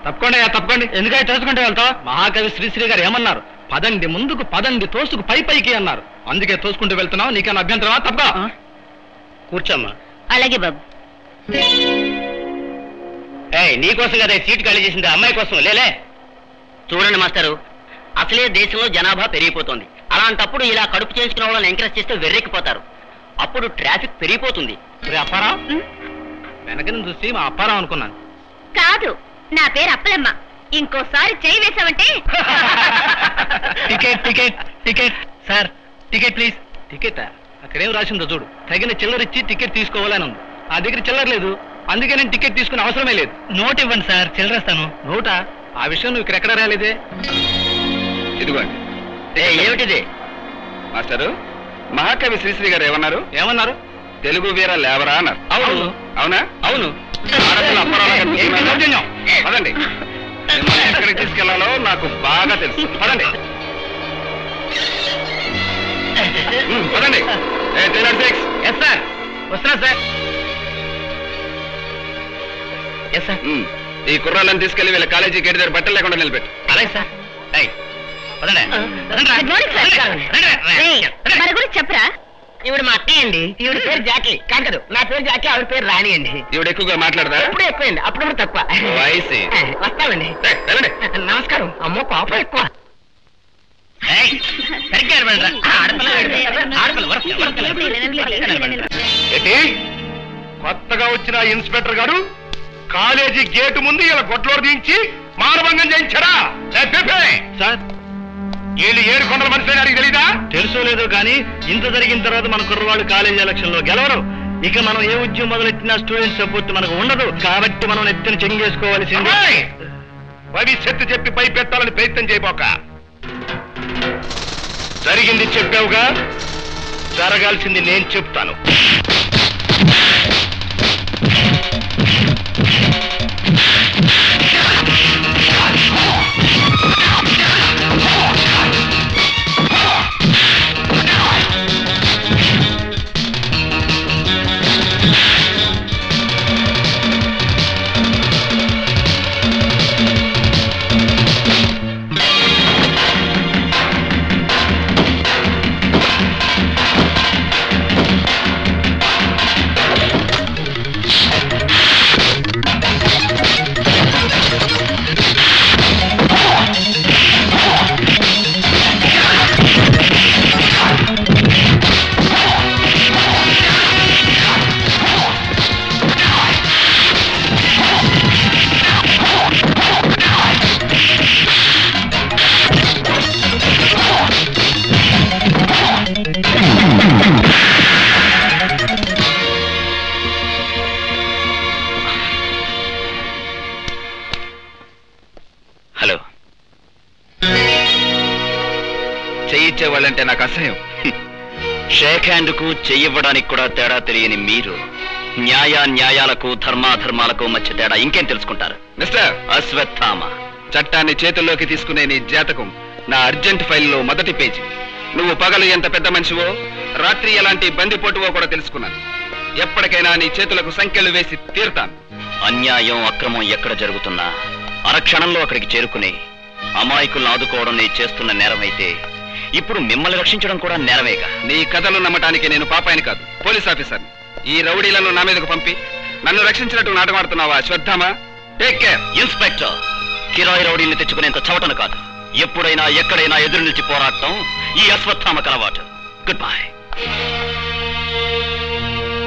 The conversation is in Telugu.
తప్పకుండా తప్పకండి ఎందుకంటే తోసుకుంటే వెళ్తావు మహాకవి శ్రీశ్రీ గారు ఏమన్నారు పదండి ముందుకు పదండి తోసుకు పై పైకి అన్నారు అందుకే తోసుకుంటూ వెళ్తున్నావు నీకన్నా అభ్యంతరమా తప్ప కూర్చోమ్మా అలాగే బాబు ఏయ్ నీకోసం కదా ఈ సీట్ ఖాళీ చేసింది అమ్మాయి కోసం లేలే చూడండి మాస్టారు అసలే దేశంలో జనాభా పెరిగిపోతుంది అలాంటప్పుడు ఇలా కడుపు చేయించుకున్న వాళ్ళని ఎంకరేజ్ చేస్తే వెర్రెక్కిపోతారు అప్పుడు ట్రాఫిక్ పెరిగిపోతుంది రే అప్పారావు వెనకని చూసి మా అప్పారావు అనుకున్నాను కాదు నా పేరు అప్పలమ్మ ఇంకోసారి చేయి వేసావంటే ticket ticket ticket sir ticket please ticket అక్కడేం రాసిందో చూడు తగిన చిల్లర ఇచ్చి టికెట్ తీసుకోవాలని ఉంది ఆ దగ్గర చిల్లర లేదు అందుకే నేను టికెట్ తీసుకునే అవసరమే లేదు నోట్ ఇవ్వండి సార్ చిల్లరేస్తాను నోటా ఆ విషయం నువ్వు ఇక్కడ ఎక్కడ రాలేదే ఇదిగోండి ఏమిటిది మాస్టరు మహాకవి శ్రీశ్రీ గారు ఏమన్నారు ఏమన్నారు తెలుగు వీర లేవరా అన్నారు అవును. అవునా అవును ఆడపిల్ల అప్పారావులా కనిపిస్తున్నారు. ఏంటి దౌర్జన్యం? పదండి మిమ్మల్ని ఎక్కడికి తీసుకెళ్లాలో నాకు బాగా తెలుసు పదండి ఉమ్, పదండి ఏ, 306. ఎస్ సార్ వస్తున్నా సార్ ఎస్ సార్ ఉమ్, ఈ కుర్రాళ్ళని తీసుకెళ్లి వీళ్ళ కాలేజీ గేట్ దగ్గర బట్టలు లేకుండా నిలబెట్టు అలాగే సార్ ఏయ్, పదండి. రండి రా. గుడ్ మార్నింగ్ సార్ రండి, రండి, రండి. ఏయ్, మన గురించి చెప్పరా ఈవిడ మా అత్తయ్య అండి ఈవిడ పేరు జాకీ కాదు కాదు, నా పేరు జాకీ ఆవిడ పేరు రాణి అండి ఈవిడ ఎక్కువగా మాట్లాడదా ఎప్పుడూ ఎక్కువండి అప్పుడప్పుడు తక్కువ వయసు వస్తామండి ఏయ్, వెళ్ళండి. నమస్కారం అమ్మో పాపం ఎక్కువ ఏయ్, సరిగ్గా నిలబడండి రా. ఆడపిల్ల, ఆడపిల్ల, ఆడపిల్ల, వరకు, వరకు నిలబడండి. ఏంటి కొత్తగా వచ్చిన ఇన్స్పెక్టర్ గారు కాలేజీ గేటు ముందు ఇలా గొడ్లోరు దించి మానభంగం చేయించారా ఏ, పిప్పే! సార్ వీళ్ళు ఏడు కొండల మనిషి గారికి తెలీదా తెలుసో లేదో కానీ ఇంత జరిగిన తర్వాత మన కుర్రవాళ్ళు కాలేజీ ఎలక్షన్ లో గెలవరు ఇక మనం ఏ ఉద్యమం మొదలెట్టినా స్టూడెంట్ సపోర్ట్ మనకు ఉండదు కాబట్టి మనం నెత్తిన చెంగేసుకోవాల్సింది అమ్మాయి! భవిష్యత్తు చెప్పి భయపెట్టాలని ప్రయత్నం చేయబోక జరిగింది చెప్పావుగా జరగాల్సింది నేను చెప్తాను హలో చేయించే వాళ్ళంటే నాకు అసహ్యం షేక్ హ్యాండ్ కు చెయ్యివ్వడానికి కూడా తేడా తెలియని మీరు న్యాయ న్యాయాలకు ధర్మాధర్మాలకు మధ్య తేడా ఇంకేం తెలుసుకుంటారు మిస్టర్ అశ్వత్థామ చట్టాన్ని చేతుల్లోకి తీసుకునే నీ జాతకం నా అర్జెంట్ ఫైల్లో మొదటి పేజీ నువ్వు పగలు ఎంత పెద్ద మనిషివో రాత్రి ఎలాంటి బందిపోటువో కూడా తెలుసుకున్నాను ఎప్పటికైనా నీ చేతులకు సంఖ్యలు వేసి తీరుతాను అన్యాయం అక్రమం ఎక్కడ జరుగుతున్నా అరక్షణంలో అక్కడికి చేరుకుని అమాయకులను ఆదుకోవడం నేను చేస్తున్న నేరమైతే ఇప్పుడు మిమ్మల్ని రక్షించడం కూడా నేరమేగా నీ కథలు నమ్మటానికి నేను పాపాయని కాదు పోలీస్ ఆఫీసర్ని ఈ రౌడీలను నా మీదకు పంపి నన్ను రక్షించినట్టు నాటమాడుతున్నావా శ్రద్ధమా టేక్ కేర్ ఇన్స్పెక్టర్ కిరాయి రౌడీల్ని తెచ్చుకునేంత చవటను కాదు ఎప్పుడైనా ఎక్కడైనా ఎదురు నిలిచి పోరాడటం ఈ అశ్వత్థామ కలవాటు గుడ్ బై